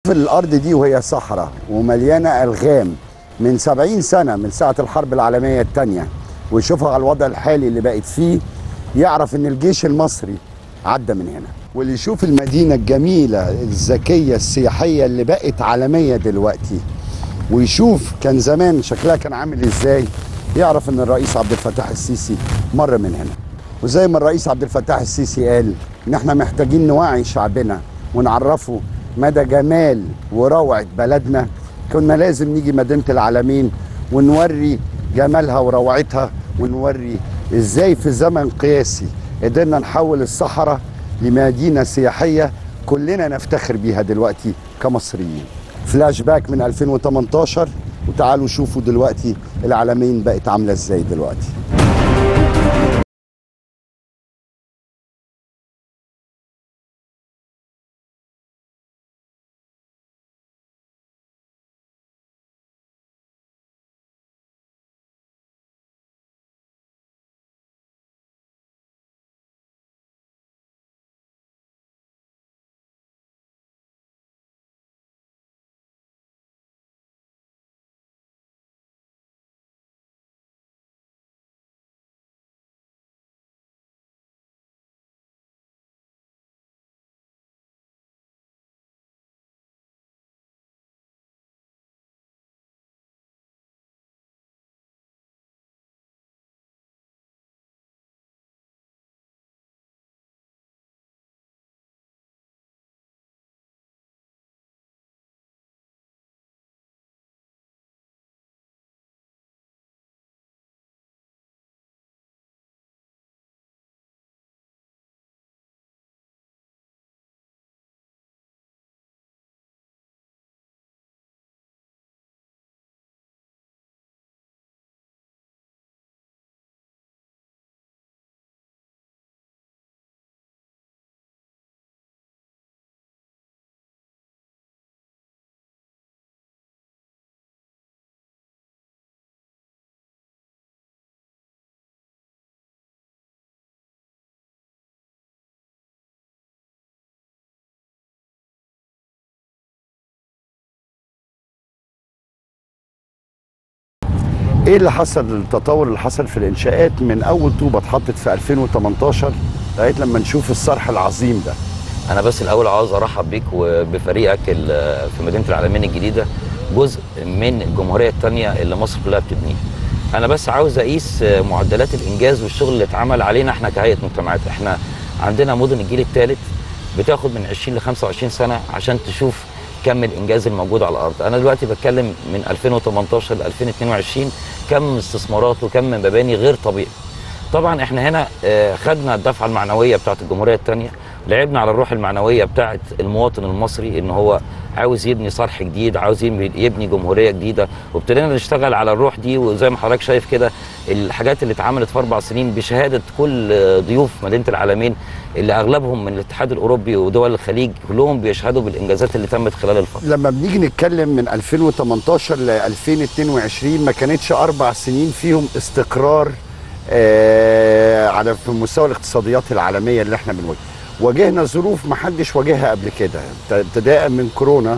ويشوف الارض دي وهي صحراء ومليانه الغام من 70 سنه من ساعه الحرب العالميه الثانيه ويشوفها على الوضع الحالي اللي بقت فيه يعرف ان الجيش المصري عدى من هنا واللي يشوف المدينه الجميله الذكيه السياحيه اللي بقت عالميه دلوقتي ويشوف كان زمان شكلها كان عامل ازاي يعرف ان الرئيس عبد الفتاح السيسي مر من هنا وزي ما الرئيس عبد الفتاح السيسي قال ان احنا محتاجين نوعي شعبنا ونعرفه مدى جمال وروعه بلدنا كنا لازم نيجي مدينه العالمين ونوري جمالها وروعتها ونوري ازاي في زمن قياسي قدرنا نحول الصحراء لمدينه سياحيه كلنا نفتخر بيها دلوقتي كمصريين فلاش باك من 2018 وتعالوا شوفوا دلوقتي العالمين بقت عامله ازاي دلوقتي ايه اللي حصل التطور اللي حصل في الانشاءات من اول طوبه اتحطت في 2018 لغايه لما نشوف الصرح العظيم ده انا بس الاول عاوز ارحب بيك وبفريقك ال- في مدينه العالمين الجديده جزء من الجمهوريه الثانيه اللي مصر كلها بتبنيه انا بس عاوز اقيس معدلات الانجاز والشغل اللي اتعمل علينا احنا كهيئه مجتمعات احنا عندنا مدن الجيل الثالث بتاخد من 20 ل 25 سنه عشان تشوف كم الانجاز الموجود على الارض انا دلوقتي بتكلم من 2018 ل 2022 كم استثمارات وكم مباني غير طبيعي طبعا احنا هنا آه، خدنا الدفعه المعنويه بتاعت الجمهوريه الثانيه لعبنا على الروح المعنويه بتاعت المواطن المصري ان هو عاوز يبني صرح جديد عاوز يبني يبني جمهوريه جديده وابتدينا نشتغل على الروح دي وزي ما حضرتك شايف كده الحاجات اللي اتعملت في اربع سنين بشهاده كل آه، ضيوف مدينه العالمين اللي اغلبهم من الاتحاد الاوروبي ودول الخليج كلهم بيشهدوا بالانجازات اللي تمت خلال الفتره لما بنيجي نتكلم من 2018 ل 2022 ما كانتش اربع سنين فيهم استقرار آه على في مستوى الاقتصاديات العالميه اللي احنا بنواجهها واجهنا ظروف ما حدش واجهها قبل كده ابتداء من كورونا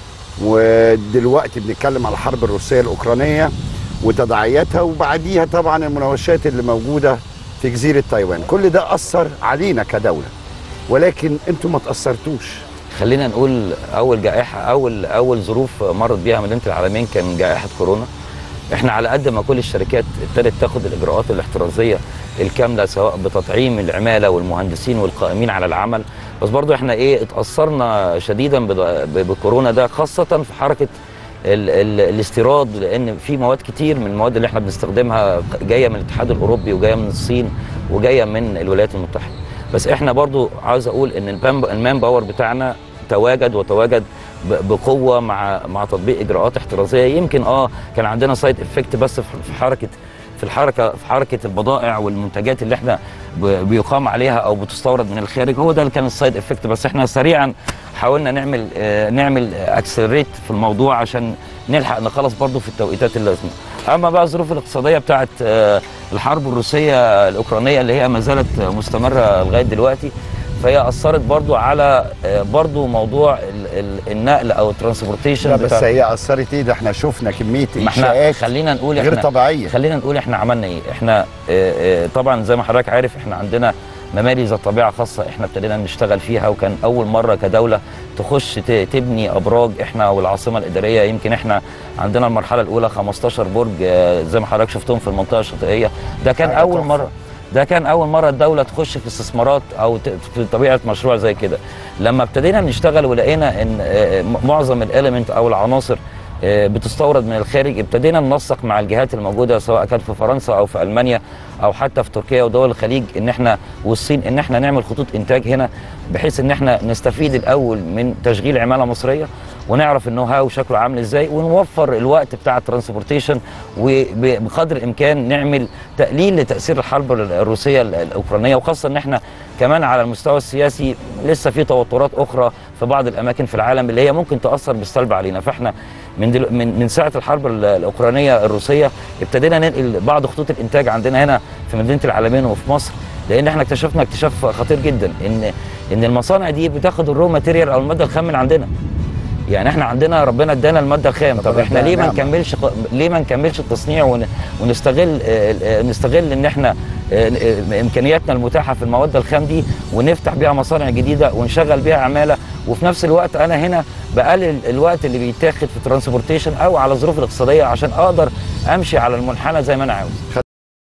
ودلوقتي بنتكلم على الحرب الروسيه الاوكرانيه وتداعياتها وبعديها طبعا المناوشات اللي موجوده في جزيره تايوان كل ده اثر علينا كدوله ولكن انتم ما تاثرتوش خلينا نقول اول جائحه اول اول ظروف مرت بيها مدينه العالمين كان جائحه كورونا احنا على قد ما كل الشركات ابتدت تاخد الاجراءات الاحترازيه الكامله سواء بتطعيم العماله والمهندسين والقائمين على العمل بس برضو احنا ايه اتاثرنا شديدا بض- ب- بكورونا ده خاصه في حركه ال ال الاستيراد لان في مواد كتير من المواد اللي احنا بنستخدمها جايه من الاتحاد الاوروبي وجايه من الصين وجايه من الولايات المتحده بس احنا برضو عاوز اقول ان المان المان باور بتاعنا تواجد وتواجد ب- بقوه مع مع تطبيق اجراءات احترازيه يمكن اه كان عندنا سايد افكت بس في في حركه في الحركه في حركه البضائع والمنتجات اللي احنا ب- بيقام عليها او بتستورد من الخارج هو ده اللي كان السايد افكت بس احنا سريعا حاولنا نعمل آه، نعمل اكسلريت في الموضوع عشان نلحق نخلص برضه في التوقيتات اللازمه اما بقى الظروف الاقتصاديه بتاعت آه، الحرب الروسيه الاوكرانيه اللي هي ما زالت مستمره لغايه دلوقتي فهي اثرت برضو على آه، برضو موضوع ال- ال- النقل او الترانسبورتيشن لا بس هي اثرت ايه ده احنا شفنا كميه ما احنا انشاءات خلينا نقول غير احنا طبيعيه خلينا نقول احنا عملنا ايه احنا اه اه طبعا زي ما حضرتك عارف احنا عندنا ممالي ذات طبيعه خاصه احنا ابتدينا نشتغل فيها وكان اول مره كدوله تخش ت- تبني ابراج احنا والعاصمه الاداريه يمكن احنا عندنا المرحله الاولى 15 برج اه زي ما حضرتك شفتهم في المنطقه الشاطئيه ده كان حاجة اول تحفة. مره ده كان اول مره الدوله تخش في استثمارات او ت- في طبيعه مشروع زي كده لما ابتدينا نشتغل ولقينا ان اه، م- معظم الاليمنت او العناصر اه، بتستورد من الخارج ابتدينا ننسق مع الجهات الموجوده سواء كانت في فرنسا او في المانيا او حتى في تركيا ودول الخليج ان احنا والصين ان احنا نعمل خطوط انتاج هنا بحيث ان احنا نستفيد الاول من تشغيل عماله مصريه ونعرف النو هاو شكله عامل ازاي ونوفر الوقت بتاع الترانسبورتيشن وبقدر الامكان نعمل تقليل لتاثير الحرب الروسيه الاوكرانيه وخاصه ان احنا كمان على المستوى السياسي لسه في توترات اخرى في بعض الاماكن في العالم اللي هي ممكن تاثر بالسلب علينا فاحنا من دلو من من ساعه الحرب ال- الاوكرانيه الروسيه ابتدينا ننقل بعض خطوط الانتاج عندنا هنا في مدينه العالمين وفي مصر لان احنا اكتشفنا اكتشاف خطير جدا ان ان المصانع دي بتاخد الرو ماتيريال او الماده الخام من عندنا يعني احنا عندنا ربنا ادانا الماده الخام طب ربنا احنا ليه ما ادانا نعمة. نكملش ليه ما نكملش التصنيع ون- ونستغل آه، آه، نستغل ان احنا آه، آه، امكانياتنا المتاحه في المواد الخام دي ونفتح بيها مصانع جديده ونشغل بيها عماله وفي نفس الوقت انا هنا بقلل الوقت اللي بيتاخد في ترانسبورتيشن او على الظروف الاقتصاديه عشان اقدر امشي على المنحنى زي ما انا عاوز